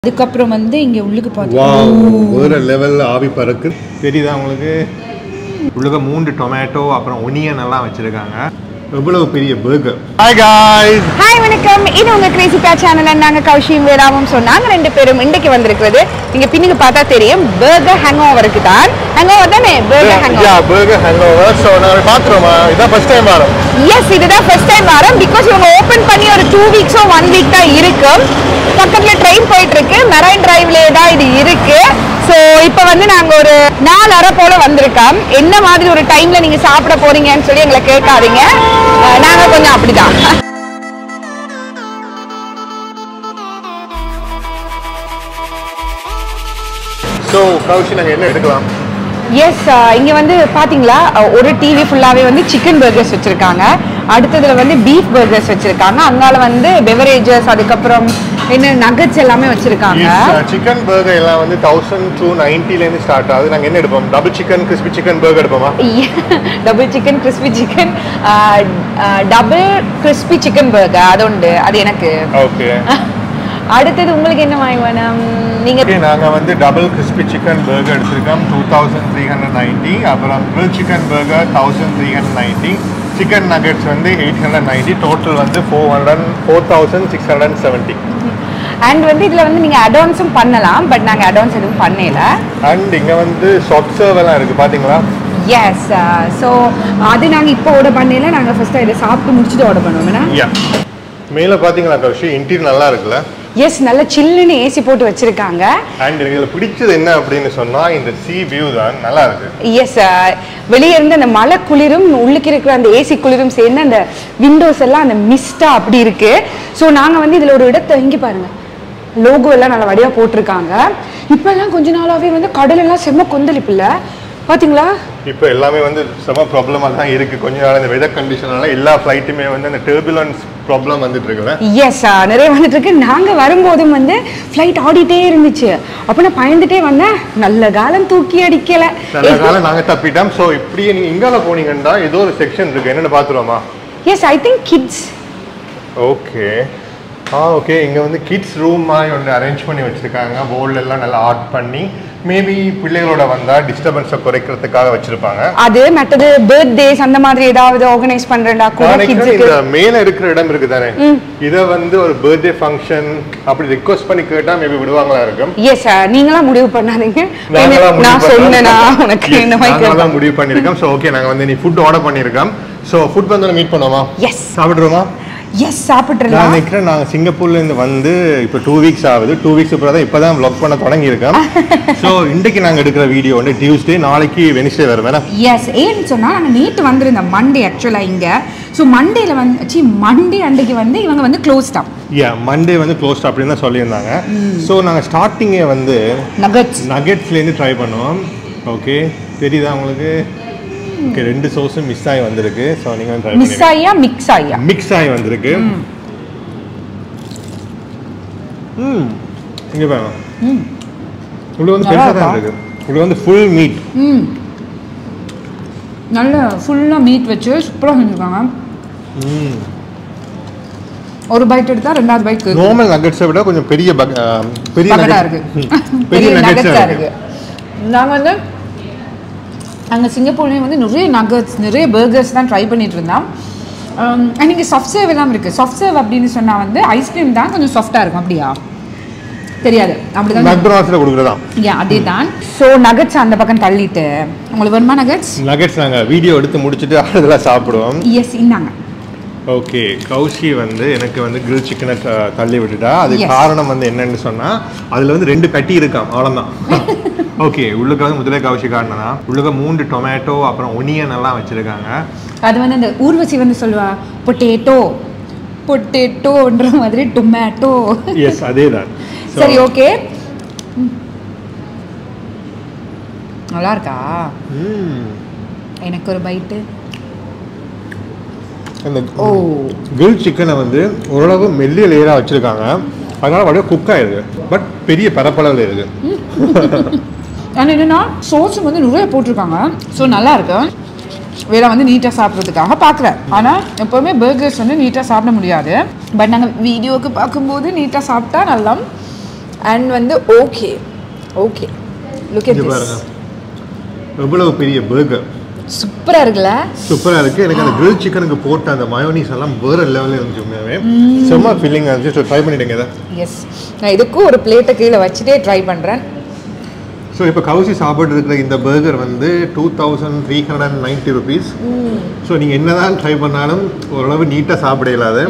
அதுக்கப்புறம் வந்து இங்க உள்ளுக்கு பார்த்தோம் வாவ் வேற லெவல்ல ஆவி பறக்கு தெரியுதா உங்களுக்கு உள்ளுக மூன்று டொமேட்டோ அப்புறம் ஒனியன் எல்லாம் வச்சிருக்காங்க எவ்வளவு பெரிய பர்கர் ஹாய் காய்ஸ் ஹாய் வணக்கம் இது உங்க கிரேசி பே சேனல் நாங்க கௌஷியும் வேதாவும் ஸோ நாங்க ரெண்டு பேரும் இன்றைக்கு வந்திருக்கிறது நீங்க பின்னுக்கு பார்த்தா தெரியும் பர்கர் ஹேங் ஓவருக்கு தான் ஹேங் ஓவர் தானே burger hang yeah burger hangover so நான் பாத்துறோமா இதான் ஃபர்ஸ்ட் டைம் வரோம் எஸ் இதுதான் ஃபர்ஸ்ட் டைம் வரோம் பிகாஸ் இவங்க ஓபன் பண்ணி ஒரு டூ வீக்ஸோ ஒன் வீக் தான் இருக்கு பக்கத்துல ட்ரெயின் போயிட்டு இருக்கு மெரைன் டிரைவ்ல தான் இது இருக்கு ஸோ இப்போ வந்து நாங்க ஒரு நாலு அரை போல வந்திருக்கோம் என்ன மாதிரி ஒரு டைம்ல நீங்க சாப்பிட போறீங்கன்னு சொல்லி எங்களை கேட்காதீங்க அஹ் நாங்க கொஞ்சம் அப்படிதான் ஸோ கௌஷி நாங்கள் என்ன எடுக்கலாம் எஸ் இங்க வந்து பாத்தீங்களா அஹ், ஒரு டிவி ஃபுல்லாவே வந்து சிக்கன் பர்கர்ஸ் வச்சிருக்காங்க அடுத்ததுல வந்து பீஃப் பர்கர்ஸ் வச்சிருக்காங்க அங்கால வந்து பெவரேஜஸ் அதுக்கப்புறம் என்ன நகட்ஸ் எல்லாமே வச்சிருக்காங்க சிக்கன் பர்கர் எல்லாம் வந்து தௌசண்ட் டூ நைன்ட்டிலேருந்து ஸ்டார்ட் ஆகுது நாங்கள் என்ன எடுப்போம் double chicken crispy chicken burger எடுப்போமா double chicken crispy chicken double crispy chicken burger அது உண்டு அது எனக்கு ஓகே அடுத்தது உங்களுக்கு என்ன வாங்கி வேணும் நீங்க ஓகே நாங்கள் வந்து டபுள் கிறிஸ்பி சிக்கன் பர்கர் எடுத்திருக்கோம் two thousand three hundred ninety அப்புறம் grill chicken burger thousand three hundred ninety chicken nuggets வந்து எயிட் ஹண்ட்ரட் நைன்ட்டி டோட்டல் வந்து four hundred four thousand six hundred seventy and வந்து இதுல வந்து நீங்க அட்வான்ஸும் பண்ணலாம் பட் நாங்க அட்வான்ஸ் எதுவும் பண்ணல அண்ட் இங்கே வந்து சாஃப்ட் சர்வ் எல்லாம் இருக்குது பார்த்தீங்களா எஸ் ஸோ அது நாங்கள் இப்போ ஆர்டர் பண்ணல நாங்கள் ஃபஸ்ட்டு இதை சாப்பிட்டு முடிச்சுட்டு ஆர்டர் பண்ணுவோம் ஏன்னா யா மேலே பார்த்தீங்களா கௌஷி இன்டீரியர் நல்லா இருக்குல்ல எஸ் நல்ல சில்லுன்னு ஏசி போட்டு வச்சிருக்காங்க அண்ட் எனக்கு இதில் பிடிச்சது என்ன அப்படின்னு சொன்னால் இந்த சி வியூ தான் நல்லா இருக்கு எஸ் வெளியே இருந்து அந்த மழை குளிரும் உள்ளுக்கு இருக்கிற அந்த ஏசி குளிரும் சேர்ந்து அந்த விண்டோஸ் எல்லாம் அந்த மிஸ்டா அப்படி இருக்கு ஸோ நாங்கள் வந்து இதில் ஒரு இடத்த இங்கே பாருங்க லோகோ எல்லாம் நல்ல வடியாக போட்டிருக்காங்க இப்போல்லாம் கொஞ்ச நாளாவே வந்து கடல் எல்லாம் செம்ம கொந்தளிப்பு இல்லை பார்த்தீங்களா இப்போ எல்லாமே வந்து செம ப்ராப்ளமாக தான் இருக்குது கொஞ்ச நாள் இந்த வெதர் கண்டிஷனால எல்லா ஃப்ளைட்டுமே வந்து அந்த டர்புலன்ஸ் ப்ராப்ளம் வந்துட்டு இருக்குல்ல எஸ் நிறைய வந்துட்டு இருக்கு நாங்கள் வரும்போதும் வந்து ஃப்ளைட் ஆடிட்டே இருந்துச்சு அப்போ நான் பயந்துட்டே வந்தேன் நல்ல காலம் தூக்கி அடிக்கல நல்ல காலம் நாங்க தப்பிட்டோம் ஸோ இப்படியே நீங்க இங்கால போனீங்கன்னா ஏதோ ஒரு செக்ஷன் இருக்கு என்னன்னு பார்த்துருவோமா yes I think kids okay ah okay இங்க வந்து கிட்ஸ் ரூம் மாதிரி ஒன்று அரேஞ்ச் பண்ணி வச்சிருக்காங்க போர்டில் எல்லாம் நல்லா ஆர்ட் பண்ணி மேபி பிள்ளைகளோட வந்தா டிஸ்டர்பன்ஸை குறைக்கிறதுக்காக வச்சிருப்பாங்க அது மற்றது பர்த்டேஸ் அந்த மாதிரி ஏதாவது ஆர்கனைஸ் பண்றேன்டா கூட நான் நினைக்கிறேன் கிட்ஸுக்கு இந்த மேல இருக்கிற இடம் இருக்கு தானே இதை வந்து ஒரு பர்த்டே ஃபங்க்ஷன் அப்படி ரிக்வஸ்ட் பண்ணி கேட்டா மேபி விடுவாங்களா இருக்கும் எஸ் நீங்களா முடிவு பண்ணாதீங்க நாங்களா முடிவு நான் பண்ணோம். சொன்னேனா உனக்கு Yes, இந்த மாதிரி நாங்களா கேட்பேன். தான் முடிவு பண்ணியிருக்கோம் ஸோ ஓகே நாங்க வந்து நீ ஃபுட் ஆர்டர் பண்ணியிருக்கோம் ஸோ ஃபுட் வந்து மீட் பண்ணுவோமா எஸ் சாப்பிடுறோமா எஸ் நான் சாப்பிட்டுலாம் நினைக்கிறேன் நாங்கள் சிங்கப்பூர்லேருந்து வந்து இப்போ டூ வீக்ஸ் ஆகுது டூ வீக்ஸ் அப்புறம் தான் இப்போ தான் vlog பண்ண தொடங்கியிருக்கோம் ஸோ இன்றைக்கு நாங்கள் எடுக்கிற வீடியோ வந்து டியூஸ்டே நாளைக்கு வெனிஸ்டே வரும் வேணா எஸ் ஏன்னு சொன்னால் நாங்கள் நேற்று வந்திருந்தோம் மண்டே ஆக்சுவலாக இங்கே ஸோ மண்டேல வந்து சி மண்டே அன்றைக்கு வந்து இவங்க வந்து க்ளோஸ் தான் யா மண்டே வந்து க்ளோஸ்ட் அப்படின்னு தான் சொல்லியிருந்தாங்க ஸோ நாங்கள் ஸ்டார்டிங்கே வந்து நகட்ஸ் நகெட்ஸ்லேருந்து ட்ரை பண்ணுவோம் ஓகே தெரியுதா உங்களுக்கு ஓகே ரெண்டு சோஸும் மிஸ் ஆகி வந்திருக்கு ஸோ நீங்கள் வந்து ட்ரை மிஸ் பண்ணி ஆகியா மிக்ஸ் ஆகியா மிக்ஸ் ஆகி வந்திருக்கு ம் இங்கே பாருங்க ம் உள்ள வந்து நல்லா பெருசாக தான் இருக்கா? இருக்கு உள்ள வந்து ஃபுல் மீட் ம் நல்ல ஃபுல்லாக மீட் வச்சு சூப்பராக செஞ்சுருக்காங்க ம் ஒரு பைட் எடுத்தா ரெண்டாவது பைட் நார்மல் நகட்ஸை விட கொஞ்சம் பெரிய பக- அஹ், பெரிய பக்கெட்டா nuggets- இருக்கு ம், பெரிய பெரிய நகட்ஸா நகட்ஸாக இருக்கு இருக்கு நாங்கள் வந்து அங்கே சிங்கப்பூர்லேயும் வந்து நிறைய நகட்ஸ் நிறைய பர்கர்ஸ் தான் ட்ரை பண்ணிட்டு இருந்தோம் அண்ட் இங்கே சாஃப்ட் சர்வ் எல்லாம் இருக்குது சாஃப்ட் சர்வ் அப்படின்னு சொன்னால் வந்து ஐஸ்கிரீம் தான் கொஞ்சம் சாஃப்டாக இருக்கும் அப்படியா தெரியாது அப்படிதான் மெக்டொனால்ட்ஸில் கொடுக்குறதா யா அதே தான் ஸோ நகட்ஸ் அந்த பக்கம் தள்ளிட்டு உங்களுக்கு வேணுமா நகட்ஸ் நகட்ஸ் நாங்கள் வீடியோ எடுத்து முடிச்சுட்டு அதெல்லாம் சாப்பிடுவோம் எஸ் இந்தாங்க ஓகே கௌஷி வந்து எனக்கு வந்து கிரில் சிக்கனை தள்ளி விட்டுட்டா அது Yes. காரணம் வந்து என்னன்னு சொன்னா அதுல வந்து ரெண்டு கட்டி இருக்காம் அவ்வளோதான் ஓகே உள்ளுக்க வந்து முதலே கௌஷி காரணம்னா உள்ளுக்க மூன்று டொமேட்டோ அப்புறம் ஒனியன் எல்லாம் வச்சிருக்காங்க அது வந்து அந்த ஊர்வசி வந்து சொல்லுவா பொட்டேட்டோ பொட்டேட்டோன்ற மாதிரி டொமேட்டோ எஸ் அதே தான் சரி ஓகே நல்லா இருக்கா எனக்கு ஒரு பைட்டு அந்த ஓ கிரில் சிக்கனை வந்து ஓரளவு மெல்லிய லேயராக வச்சிருக்காங்க அதனால அப்படியே குக் ஆயிருக்கு பட் பெரிய பரப்பளவில் இருக்கு ஆனால் என்னன்னா சோஸ் வந்து நிறைய போட்டிருக்காங்க ஸோ நல்லா இருக்கு வேற வந்து நீட்டாக சாப்பிட்றதுக்காக பார்க்குறேன் ஆனால் எப்போவுமே பர்கர்ஸ் வந்து நீட்டாக சாப்பிட முடியாது பட் நாங்கள் வீடியோவுக்கு பார்க்கும்போது நீட்டாக சாப்பிட்டா நல்லா அண்ட் வந்து ஓகே ஓகே லுக் இது பாருங்க எவ்வளவு பெரிய பர்கர் சூப்பராக இருக்குல்ல சூப்பராக இருக்குது எனக்கு அந்த கிரில் சிக்கனுக்கு போட்ட அந்த மயோனிஸ் எல்லாம் வேறு லெவலில் இருந்துச்சு உண்மையாகவே செம்ம ஃபீலிங் இருந்துச்சு ஸோ ட்ரை பண்ணிட்டேங்க இதை எஸ் நான் இதுக்கும் ஒரு பிளேட்டை கீழே வச்சுட்டே ட்ரை பண்ணுறேன் ஸோ இப்போ கவுசி சாப்பிட்டு இருக்கிற இந்த பர்கர் வந்து two thousand three hundred and ninety rupees so நீங்கள் என்னதான் ட்ரை பண்ணாலும் ஓரளவு நீட்டாக சாப்பிட இல்லாத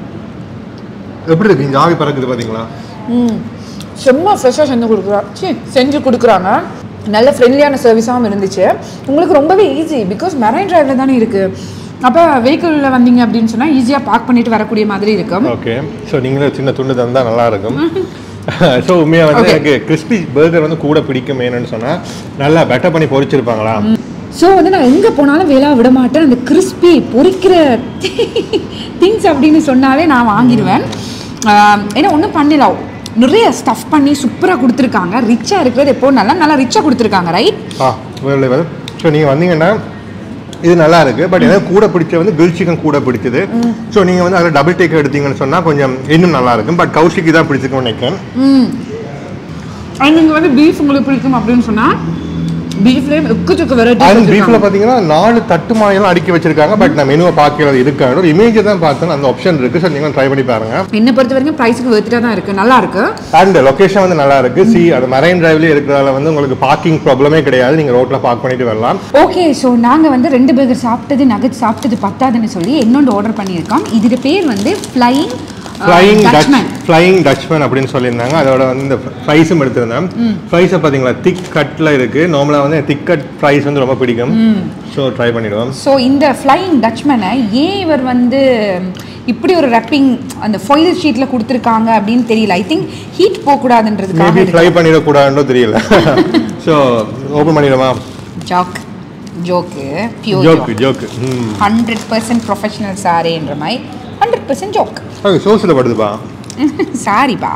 எப்படி இருக்கு இந்த ஆவி பறக்குது பார்த்தீங்களா ம் செம்ம ஃப்ரெஷ்ஷாக செஞ்சு கொடுக்குறா சி செஞ்சு கொடுக்குறாங்க நல்ல ஃப்ரெண்ட்லியான சர்வீஸாகவும் இருந்துச்சு உங்களுக்கு ரொம்பவே ஈஸி பிகாஸ் மெரைன் டிரைவில் தானே இருக்குது அப்போ வெஹிக்கிளில் வந்தீங்க அப்படின்னு சொன்னால் ஈஸியாக பார்க் பண்ணிட்டு வரக்கூடிய மாதிரி இருக்கும் ஓகே ஸோ நீங்களே சின்ன துண்டு தந்தால் நல்லா இருக்கும் ஸோ உண்மையாக வந்து Okay. எனக்கு கிறிஸ்பி பர்கர் வந்து கூட பிடிக்கும் ஏன்னு சொன்னால் நல்லா பெட்டர் பண்ணி பொரிச்சிருப்பாங்களா ஸோ வந்து நான் எங்கே போனாலும் வேலா விட மாட்டேன் அந்த கிறிஸ்பி பொரிக்கிற திங்ஸ் அப்படின்னு சொன்னாலே நான் வாங்கிடுவேன் ஆஹ் ஏன்னா ஒன்றும் பண்ணல நிறைய ஸ்டஃப் பண்ணி சூப்பராக கொடுத்துருக்காங்க ரிச்சாக இருக்கிறது எப்போ நல்லா நல்லா ரிச்சாக கொடுத்துருக்காங்க ரைட் ஆ வேறு லெவல் ஸோ நீங்கள் வந்தீங்கன்னா இது நல்லா இருக்கு பட் எனக்கு கூட பிடிச்ச வந்து கிரில் சிக்கன் கூட பிடிச்சது ஸோ நீங்கள் வந்து அதில் டபுள் டேக் எடுத்தீங்கன்னு சொன்னால் கொஞ்சம் இன்னும் நல்லா இருக்கும் பட் கௌஷிக்கு தான் பிடிச்சிருக்கும்னு நினைக்கிறேன் ம் அண்ட் நீங்கள் வந்து பீஃப் உங்களுக்கு பிடிக்கும் அப்படின்னு சொன்னால் பீஃப்லேயே எக்கச்சக்க அண்ட் வெரைட்டி பீஃப்ல பார்த்தீங்கன்னா நாலு தட்டு மாயெல்லாம் அடுக்கி வச்சிருக்காங்க பட் நான் மெனுவை பார்க்கறது இருக்காங்க ஒரு இமேஜ் தான் பார்த்தேன் அந்த ஆப்ஷன் இருக்கு ஸோ நீங்களும் ட்ரை பண்ணி பாருங்க என்னை பொறுத்த வரைக்கும் ப்ரைஸுக்கு வேர்த்திட்டாக தான் இருக்குது நல்லா இருக்கு அண்ட் லொகேஷன் வந்து நல்லா இருக்கு சி அது மரைன் டிரைவ்லேயே இருக்கிறதால வந்து உங்களுக்கு பார்க்கிங் ப்ராப்ளமே கிடையாது நீங்கள் ரோட்டில் பார்க் பண்ணிட்டு வரலாம் ஓகே ஸோ நாங்கள் வந்து ரெண்டு பர்கர் சாப்பிட்டது நகட் சாப்பிட்டது பத்தாதுன்னு சொல்லி இன்னொன்று ஆர்டர் பண்ணியிருக்கோம் இதோட பேர் வந்து flying flying Dutch Dutchman flying Dutchman அப்படின்னு சொல்லியிருந்தாங்க அதோட வந்து இந்த ஃப்ரைஸும் எடுத்திருந்தேன் ஃப்ரைஸை பார்த்தீங்களா திக் கட்டில் இருக்கு நார்மலாக வந்து திக் கட் ஃப்ரைஸ் வந்து ரொம்ப பிடிக்கும் ஸோ ட்ரை பண்ணிடுவோம் ஸோ இந்த ஃப்ளையிங் டச்மேனை ஏன் இவர் வந்து இப்படி ஒரு ரப்பிங் அந்த ஃபொயில் ஷீட்டில் கொடுத்துருக்காங்க அப்படின்னு தெரியல ஐ திங்க் ஹீட் போகக்கூடாதுன்றதுக்காக மேபி ஃப்ளை பண்ணிடக்கூடாதுன்னு தெரியல ஸோ ஓப்பன் பண்ணிடுமா joke joke pure joke joke hmm hundred percent professional சாரேன்ற மாதிரி ஹண்ட்ரட் பர்சன்ட் ஜோக் ஓகே சோஸில் படுதுப்பா சாரிப்பா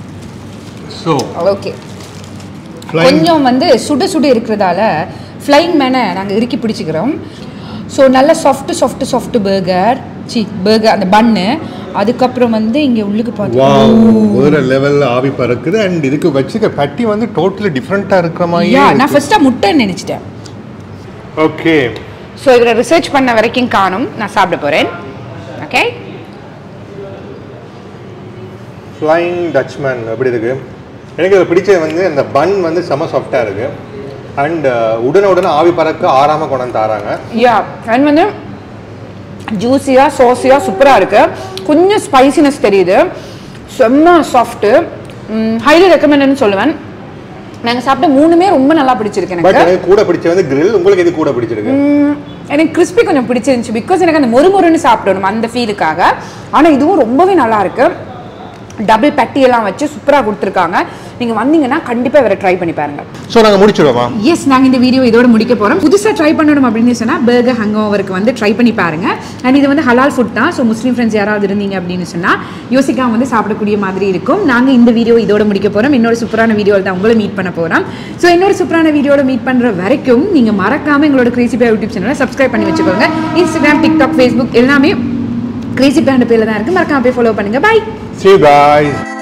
ஸோ ஓகே ஃப்ளைங் கொஞ்சம் வந்து சுட சுட இருக்கிறதால ஃப்ளைங் மேனை நாங்கள் இறுக்கி பிடிச்சிக்கிறோம் ஸோ நல்ல சாஃப்ட் சாஃப்ட் சாஃப்ட் பர்கர் சி பர்கர் அந்த பன்னு அதுக்கப்புறம் வந்து இங்கே உள்ளுக்கு வாவ் பார்த்தோம் வேற லெவல்ல ஆவி பறக்குது அண்ட் இதுக்கு வச்சுக்க பட்டி வந்து டோட்டலி டிஃப்ரெண்ட்டாக இருக்க யா மாதிரி நான் ஃபர்ஸ்ட்டாக முட்டைன்னு நினச்சிட்டேன் ஓகே ஸோ இதில் ரிசர்ச் பண்ண வரைக்கும் காணும் நான் சாப்பிட போகிறேன் ஓகே ஃப்ளைங் டச்மேன் எப்படி இருக்கு எனக்கு இதில் பிடிச்சது வந்து அந்த பன் வந்து செம சாஃப்டாக இருக்கு அண்ட் உடனே உடனே ஆவி பறக்க ஆறாம கொண்டு வந்து தாராங்க யா அண்ட் வந்து ஜூஸியாக சோஸியாக சூப்பராக இருக்கு கொஞ்சம் ஸ்பைசினஸ் தெரியுது செம்ம சாஃப்ட்டு ஹைலி ரெக்கமெண்டட்னு சொல்லுவேன் நாங்கள் சாப்பிட்ட மூணுமே ரொம்ப நல்லா பிடிச்சிருக்கு பட் எனக்கு எனக்கு கூட பிடிச்சது வந்து grill உங்களுக்கு எது கூட பிடிச்சிருக்கு ம், எனக்கு கிறிஸ்பி கொஞ்சம் பிடிச்சிருந்துச்சு பிகாஸ் எனக்கு அந்த மொறுமொறுன்னு சாப்பிடணும் அந்த ஃபீலுக்காக ஆனால் இதுவும் ரொம்பவே நல்லா இருக்கு டபுள் பட்டி எல்லாம் வச்சு சூப்பராக கொடுத்துருக்காங்க நீங்கள் வந்தீங்கன்னா கண்டிப்பாக இவரை ட்ரை பண்ணி பாருங்க ஸோ நாங்கள் முடிச்சிடுவோமா எஸ் நாங்கள் இந்த வீடியோ இதோட முடிக்க போகிறோம் புதுசாக ட்ரை பண்ணணும் அப்படின்னு சொன்னால் பர்கர் ஹங் ஓவருக்கு வந்து ட்ரை பண்ணி பாருங்க அண்ட் இது வந்து ஹலால் ஃபுட் தான் ஸோ முஸ்லீம் ஃப்ரெண்ட்ஸ் யாராவது இருந்தீங்க அப்படின்னு சொன்னால் யோசிக்காம வந்து சாப்பிடக்கூடிய மாதிரி இருக்கும் நாங்கள் இந்த வீடியோ இதோட முடிக்க போகிறோம் இன்னொரு சூப்பரான வீடியோவில் தான் உங்களை மீட் பண்ண போகிறோம் ஸோ இன்னொரு சூப்பரான வீடியோட மீட் பண்ணுற வரைக்கும் நீங்கள் மறக்காமல் எங்களோட கிரேசி பே யூடியூப் சேனலை சப்ஸ்கிரைப் பண்ணி வச்சுக்கோங்க இன்ஸ்டாகிராம் டிக்டாக் ஃபேஸ்புக் எல்லாமே கிரேசி பேண்ட் பேரில் தான் இருக்குது மறக்காம போய் ஃபாலோ பண்ணுங்கள் பை See you guys.